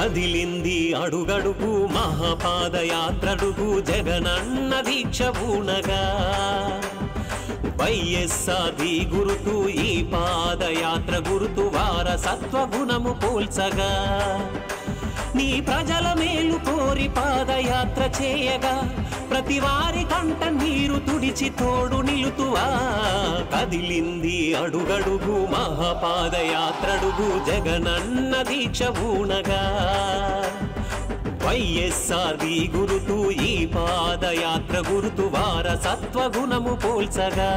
కదిలింది అడుగడుగు మహాపాదయాత్రడుగు జగనన్న దీక్ష పూనగా వైఎస్ఆది గురుతు ఈ పాదయాత్ర గురుతు వారసత్వ గుణము పోల్చగా నీ ప్రజల మేలు కోరి పాదయాత్ర చేయగా ప్రతి వారి కంట నీరు తుడిచి తోడు నిలుతువా కదిలింది అడుగడుగు మహాపాదయాత్రడుగు జగనన్న దీక్ష పూనగా వైఎస్ఆర్ది గురుతు ఈ పాదయాత్ర గురుతు వారసత్వ గుణము పోల్చగా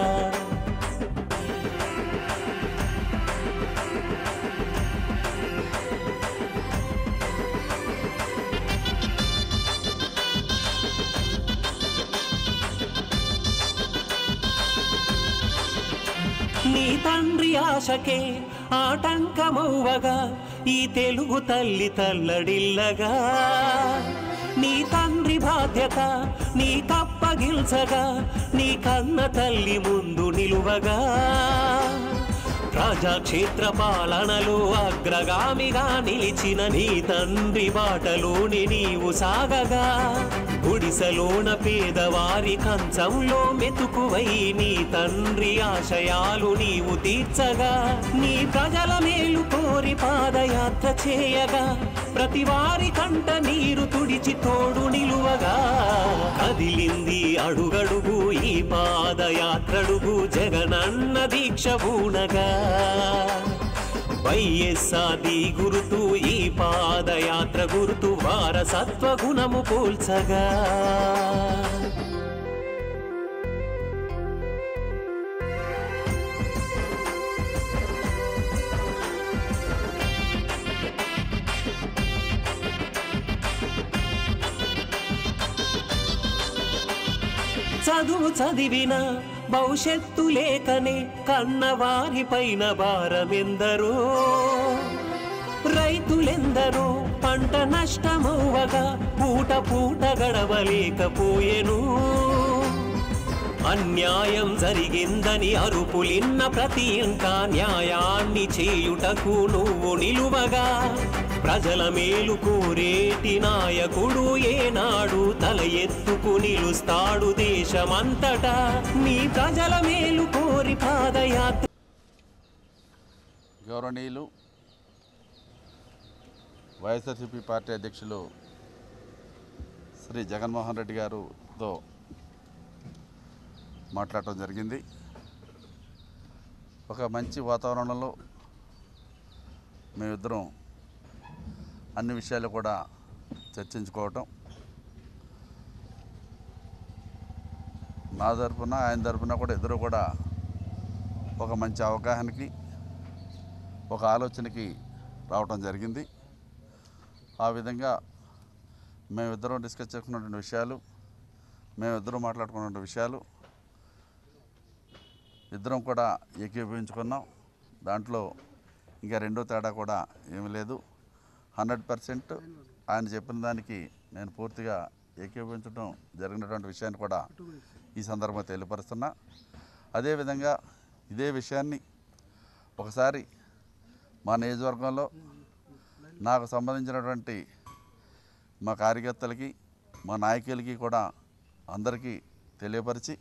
నీ తండ్రి ఆశకే ఆటంకమవ్వగా ఈ తెలుగు తల్లి తల్లడిల్లగా నీ తండ్రి బాధ్యత నీ కప్పగిల్చగా నీ కన్న తల్లి ముందు నిలువగా ప్రజాక్షేత్ర పాలనలో అగ్రగామిగా నిలిచిన నీ తండ్రి బాటలోని నీవు సాగగా గుడిసెలోన పేదవారి కంచంలో మెతుకువై నీ తండ్రి ఆశయాలు నీవు తీర్చగా నీ ప్రజల మేలు కోరి పాదయాత్ర చేయగా ప్రతి వారి కంట నీరు తుడిచి తోడు నిలువగా కదిలింది అడుగడుగు ఈ పాదయాత్రడుగు జగనన్న దీక్ష పూనగా వైఎస్ఆది గురుతు ఈ పాదయాత్ర గురుతు వారసత్వ గుణము పోల్చగా చదువు చదివిన భవిష్యత్తు లేకనే కన్నవారి పైన భారమెందరో రైతులెందరో పంట నష్టమవ్వగా పూట పూట గడవలేకపోయెను అన్యాయం జరిగిందని అరుపులిన్న ప్రతి ఇంట న్యాయాన్ని చేయుటకు నువ్వు నిలువగా ప్రజల మేలు కోరేటి నాయకుడు ఏనాడు తల ఎత్తుకు నిలుస్తాడు దేశమంతటా నీ ప్రజల మేలు కోరి పాదయాత్ర గౌరవనీయులు వైఎస్ఆర్సీపీ పార్టీ అధ్యక్షులు శ్రీ జగన్మోహన్ రెడ్డి గారుతో మాట్లాడటం జరిగింది ఒక మంచి వాతావరణంలో మేమిద్దరం అన్ని విషయాలు కూడా చర్చించుకోవటం నా తరపున ఆయన తరపున కూడా ఇద్దరు కూడా ఒక మంచి అవగాహనకి ఒక ఆలోచనకి రావటం జరిగింది ఆ విధంగా మేమిద్దరం డిస్కస్ చేసుకున్నటువంటి విషయాలు మేమిద్దరం మాట్లాడుకున్న విషయాలు ఇద్దరం కూడా ఏకీభవించుకున్నాం దాంట్లో ఇంకా రెండో తేడా కూడా ఏమీ లేదు హండ్రెడ్ పర్సెంట్ ఆయన చెప్పిన దానికి నేను పూర్తిగా ఏకీభవించడం జరిగినటువంటి విషయాన్ని కూడా ఈ సందర్భంగా తెలియపరుస్తున్నా అదేవిధంగా ఇదే విషయాన్ని ఒకసారి మా నియోజకవర్గంలో నాకు సంబంధించినటువంటి మా కార్యకర్తలకి మా నాయకులకి కూడా అందరికీ తెలియపరిచి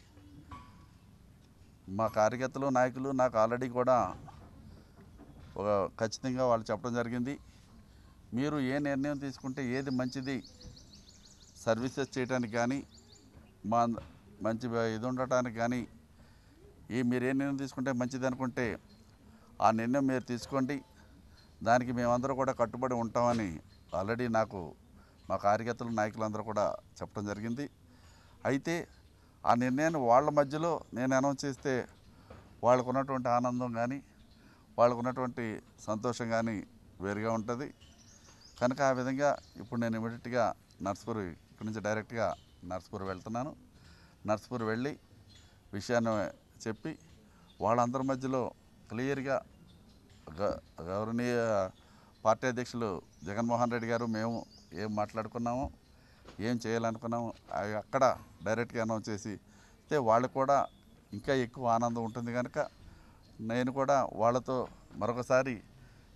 మా కార్యకర్తలు నాయకులు నాకు ఆల్రెడీ కూడా ఒక ఖచ్చితంగా వాళ్ళు చెప్పడం జరిగింది మీరు ఏ నిర్ణయం తీసుకుంటే ఏది మంచిది సర్వీసెస్ చేయడానికి కానీ మా మంచి ఇది ఉండటానికి కానీ ఈ మీరు ఏ నిర్ణయం తీసుకుంటే మంచిది అనుకుంటే ఆ నిర్ణయం మీరు తీసుకోండి దానికి మేమందరూ కూడా కట్టుబడి ఉంటామని ఆల్రెడీ నాకు మా కార్యకర్తలు నాయకులందరూ కూడా చెప్పడం జరిగింది అయితే ఆ నిర్ణయాన్ని వాళ్ళ మధ్యలో నేను అనౌన్స్ చేస్తే వాళ్ళకు ఉన్నటువంటి ఆనందం కానీ వాళ్ళకు ఉన్నటువంటి సంతోషం కానీ వేరుగా ఉంటుంది కనుక ఆ విధంగా ఇప్పుడు నేను ఇమీడియట్గా నర్స్పూర్ ఇక్కడి నుంచి డైరెక్ట్గా నర్స్పూర్ వెళ్తున్నాను నర్స్పూర్ వెళ్ళి విషయాన్ని చెప్పి వాళ్ళందరి మధ్యలో క్లియర్గా గ- గౌరవనీయ పార్టీ అధ్యక్షులు జగన్మోహన్ రెడ్డి గారు మేము ఏం మాట్లాడుకున్నామో ఏం చేయాలనుకున్నామో అవి అక్కడ డైరెక్ట్గా అనౌన్స్ చేసి అయితే వాళ్ళకు కూడా ఇంకా ఎక్కువ ఆనందం ఉంటుంది కనుక నేను కూడా వాళ్ళతో మరొకసారి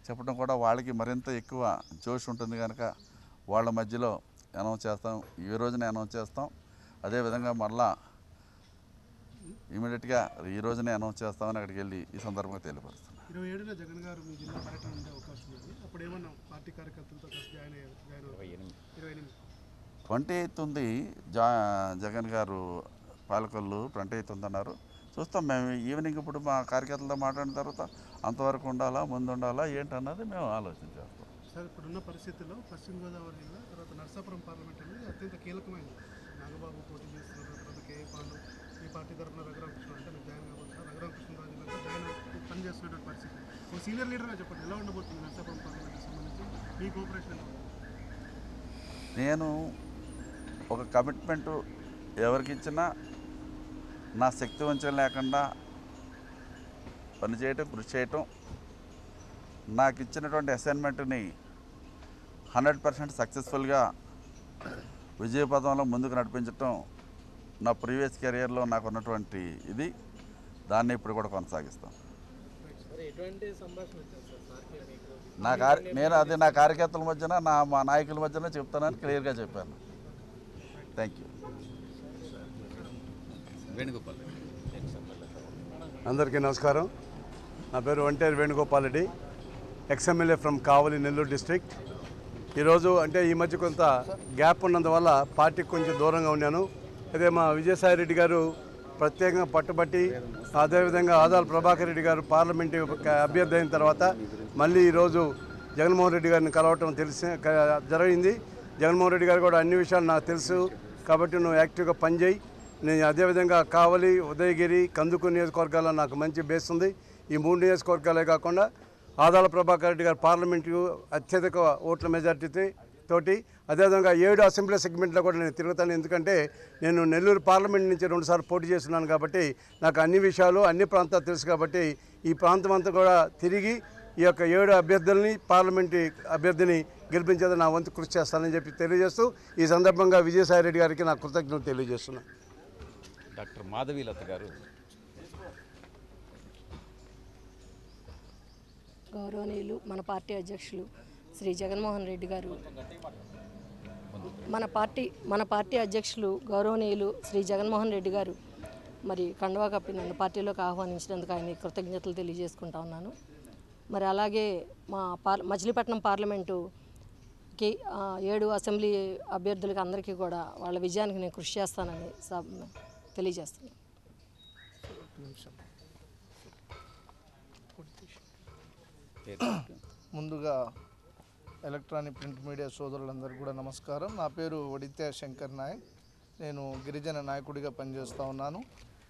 చెప్పడం కూడా వాళ్ళకి మరింత ఎక్కువ జోష్ ఉంటుంది కనుక వాళ్ళ మధ్యలో అనౌన్స్ చేస్తాం ఈ రోజునే అనౌన్స్ చేస్తాం అదేవిధంగా మళ్ళా ఇమీడియట్గా ఈ రోజునే అనౌన్స్ చేస్తామని అక్కడికి వెళ్ళి ఈ సందర్భంగా తెలియపరుస్తున్నాం ఇరవై ఏడున జగన్ గారు మీ జిల్లా పర్యటన ఉండే అవకాశం ఉంది అప్పుడు ఏమన్నా పార్టీ కార్యకర్తలతో కలిసి జాయిన్ అయ్యారు జాయిన్ అవ్వాలి ఇరవై ఎనిమిది ట్వంటీ ఎయిత్ ఉంది జా జగన్ గారు పాలకొల్లు ట్వంటీ ఎయిత్ ఉంది అన్నారు చూస్తాం మేము ఈవినింగ్ ఇప్పుడు మా కార్యకర్తలతో మాట్లాడిన తర్వాత అంతవరకు ఉండాలా ముందు ఉండాలా ఏంటన్నది మేము ఆలోచన చేస్తాం సార్ ఇప్పుడున్న పరిస్థితుల్లో పశ్చిమ గోదావరి జిల్లా తర్వాత నర్సాపురం పార్లమెంట్ అనేది అత్యంత కీలకమైనది నాగబాబు పోటీ చేస్తున్నారు తర్వాత కేఏ పాండు ఈ పార్టీ తరఫున రఘురామకృష్ణ అంటే మీరు జాయిన్ కాబోతున్నారు రఘురామకృష్ణరాజు గారు జాయిన్ అవ్వ- పనిచేస్తున్నటువంటి పరిస్థితి ఒక సీనియర్ లీడర్గా చెప్పండి ఎలా ఉండబోతుంది నర్సాపురం పార్లమెంట్కి సంబంధించి మీ కోఆపరేషన్ ఎలా ఉంది? నేను ఒక కమిట్మెంటు ఎవరికి ఇచ్చినా నా శక్తి వంచన లేకుండా పనిచేయటం కృషి చేయటం నాకు ఇచ్చినటువంటి అసైన్మెంట్ని హండ్రెడ్ పర్సెంట్ సక్సెస్ఫుల్గా విజయపథంలో ముందుకు నడిపించటం నా ప్రీవియస్ కెరియర్లో నాకు ఉన్నటువంటి ఇది దాన్ని ఇప్పుడు కూడా కొనసాగిస్తాం నా కార్య నేను అది నా కార్యకర్తల మధ్యన నా మా నాయకుల మధ్యన చెప్తానని క్లియర్గా చెప్పాను థ్యాంక్ యూ వేణుగోపాల్ అందరికీ నమస్కారం నా పేరు Vanteru Venugopal Reddy ex MLA from Kavali Nellore district ఈరోజు అంటే ఈ మధ్య కొంత గ్యాప్ ఉన్నందువల్ల పార్టీకి కొంచెం దూరంగా ఉన్నాను అదే మా విజయసాయి రెడ్డి గారు ప్రత్యేకంగా పట్టుబట్టి అదేవిధంగా ఆదాల ప్రభాకర్ రెడ్డి గారు పార్లమెంటు అభ్యర్థి అయిన తర్వాత మళ్ళీ ఈరోజు జగన్మోహన్ రెడ్డి గారిని కలవటం తెలిసి క- జరిగింది జగన్మోహన్ రెడ్డి గారు కూడా అన్ని విషయాలు నాకు తెలుసు కాబట్టి నువ్వు యాక్టివ్గా పనిచేయి నేను అదేవిధంగా కావలి ఉదయగిరి కందుకు నియోజకవర్గాల్లో నాకు మంచి బేస్ ఉంది ఈ మూడు నియోజకవర్గాలే కాకుండా ఆదాల ప్రభాకర్ రెడ్డి గారు పార్లమెంటు అత్యధిక ఓట్ల మెజార్టీ తోటి అదేవిధంగా ఏడు అసెంబ్లీ సెగ్మెంట్లో కూడా నేను తిరుగుతాను ఎందుకంటే నేను నెల్లూరు పార్లమెంట్ నుంచి రెండుసార్లు పోటీ చేస్తున్నాను కాబట్టి నాకు అన్ని విషయాలు అన్ని ప్రాంతాలు తెలుసు కాబట్టి ఈ ప్రాంతం అంతా కూడా తిరిగి ఈ యొక్క ఏడు అభ్యర్థుల్ని పార్లమెంటు అభ్యర్థిని గెలిపించేది నా వంతు కృషి చేస్తానని చెప్పి తెలియజేస్తూ ఈ సందర్భంగా విజయసాయి రెడ్డి గారికి నా కృతజ్ఞతలు తెలియజేస్తున్నాను డాక్టర్ మాధవీలత గారు గౌరవనీయులు మన పార్టీ అధ్యక్షులు శ్రీ జగన్మోహన్ రెడ్డి గారు మన పార్టీ మన పార్టీ అధ్యక్షులు గౌరవనీయులు శ్రీ జగన్మోహన్ రెడ్డి గారు మరి కండువా కప్పి నన్ను పార్టీలోకి ఆహ్వానించినందుకు ఆయన కృతజ్ఞతలు తెలియజేసుకుంటా ఉన్నాను మరి అలాగే మా పార్ మచిలీపట్నం పార్లమెంటుకి ఆ, ఏడు అసెంబ్లీ అభ్యర్థులకి అందరికీ కూడా వాళ్ళ విజయానికి నేను కృషి చేస్తానని సబ్- తెలియజేస్తున్నాను ముందుగా ఎలక్ట్రానిక్ ప్రింట్ మీడియా సోదరులందరికీ కూడా నమస్కారం నా పేరు వడిత్య శంకర్ నాయక్ నేను గిరిజన నాయకుడిగా పనిచేస్తూ ఉన్నాను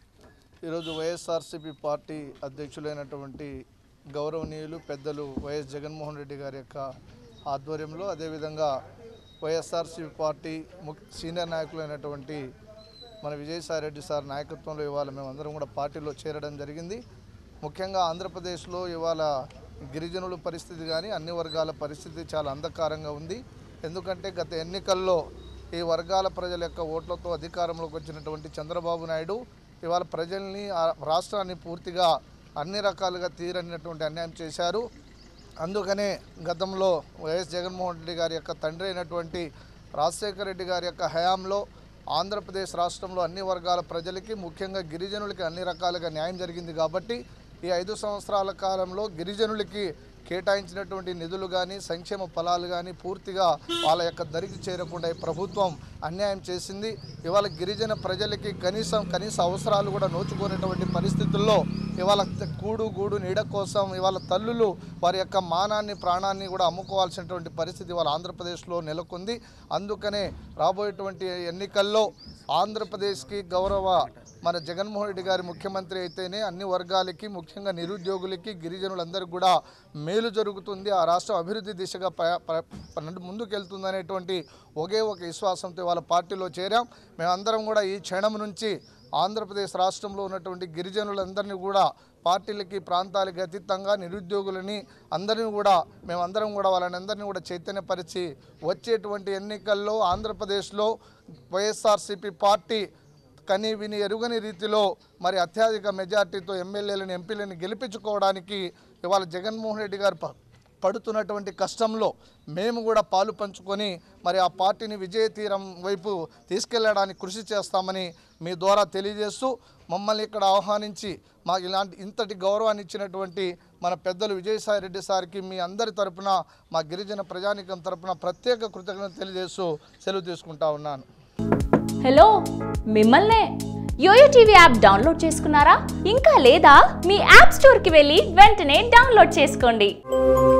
ఈరోజు వైఎస్ఆర్సీపీ పార్టీ అధ్యక్షులైనటువంటి గౌరవనీయులు పెద్దలు వైఎస్ జగన్మోహన్ రెడ్డి గారి యొక్క ఆధ్వర్యంలో అదేవిధంగా వైఎస్ఆర్సీపీ పార్టీ ముఖ్య సీనియర్ నాయకులైనటువంటి మన విజయసాయి రెడ్డి సార్ నాయకత్వంలో ఇవాళ మేమందరం కూడా పార్టీలో చేరడం జరిగింది ముఖ్యంగా ఆంధ్రప్రదేశ్లో ఇవాళ గిరిజనుల పరిస్థితి కానీ అన్ని వర్గాల పరిస్థితి చాలా అంధకారంగా ఉంది ఎందుకంటే గత ఎన్నికల్లో ఈ వర్గాల ప్రజల యొక్క ఓట్లతో అధికారంలోకి వచ్చినటువంటి చంద్రబాబు నాయుడు ఇవాళ ప్రజల్ని ఆ రాష్ట్రాన్ని పూర్తిగా అన్ని రకాలుగా తీరనినటువంటి అన్యాయం చేశారు అందుకనే గతంలో వైఎస్ జగన్మోహన్ రెడ్డి గారి యొక్క తండ్రి అయినటువంటి రాజశేఖర రెడ్డి గారి యొక్క హయాంలో ఆంధ్రప్రదేశ్ రాష్ట్రంలో అన్ని వర్గాల ప్రజలకి ముఖ్యంగా గిరిజనులకి అన్ని రకాలుగా న్యాయం జరిగింది కాబట్టి ఈ ఐదు సంవత్సరాల కాలంలో గిరిజనులకి కేటాయించినటువంటి నిధులు కానీ సంక్షేమ ఫలాలు కానీ పూర్తిగా వాళ్ళ యొక్క దరికి చేరకుండా ఈ ప్రభుత్వం అన్యాయం చేసింది ఇవాళ గిరిజన ప్రజలకి కనీసం కనీస అవసరాలు కూడా నోచుకునేటువంటి పరిస్థితుల్లో ఇవాళ త- కూడు గూడు నీడ కోసం ఇవాళ తల్లులు వారి యొక్క మానాన్ని ప్రాణాన్ని కూడా అమ్ముకోవాల్సినటువంటి పరిస్థితి ఇవాళ ఆంధ్రప్రదేశ్లో నెలకొంది అందుకనే రాబోయేటువంటి ఎన్నికల్లో ఆంధ్రప్రదేశ్కి గౌరవ మన జగన్మోహన్ రెడ్డి గారి ముఖ్యమంత్రి అయితేనే అన్ని వర్గాలకి ముఖ్యంగా నిరుద్యోగులకి గిరిజనులందరికీ కూడా మేలు జరుగుతుంది ఆ రాష్ట్రం అభివృద్ధి దిశగా ప్ర- ప్ర- ప్ర- ముందుకెళ్తుందనేటువంటి ఒకే ఒక విశ్వాసంతో వాళ్ళ పార్టీలో చేరాం మేమందరం కూడా ఈ క్షణం నుంచి ఆంధ్రప్రదేశ్ రాష్ట్రంలో ఉన్నటువంటి గిరిజనులందరినీ కూడా పార్టీలకి ప్రాంతాలకి అతీతంగా నిరుద్యోగులని అందరినీ కూడా మేమందరం కూడా వాళ్ళని అందరినీ కూడా చైతన్యపరిచి వచ్చేటువంటి ఎన్నికల్లో ఆంధ్రప్రదేశ్లో వైఎస్ఆర్సీపీ పార్టీ కని విని ఎరుగని రీతిలో మరి అత్యధిక మెజార్టీతో ఎమ్మెల్యేలను ఎంపీలను గెలిపించుకోవడానికి ఇవాళ జగన్మోహన్ రెడ్డి గారు ప- పడుతున్నటువంటి కష్టంలో మేము కూడా పాలు పంచుకొని మరి ఆ పార్టీని విజయ తీరం వైపు తీసుకెళ్ళడానికి కృషి చేస్తామని మీ ద్వారా తెలియజేస్తూ మమ్మల్ని ఇక్కడ ఆహ్వానించి మాకు ఇలాంటి ఇంతటి గౌరవాన్ని ఇచ్చినటువంటి మన పెద్దలు విజయసాయి రెడ్డి సార్కి మీ అందరి తరపున మా గిరిజన ప్రజానికం తరపున ప్రత్యేక కృతజ్ఞత తెలియజేస్తూ సెలవు తీసుకుంటా ఉన్నాను హలో మిమ్మల్నే యోయో టీవీ యాప్ డౌన్లోడ్ చేసుకున్నారా ఇంకా లేదా మీ యాప్ స్టోర్కి వెళ్ళి వెంటనే డౌన్లోడ్ చేసుకోండి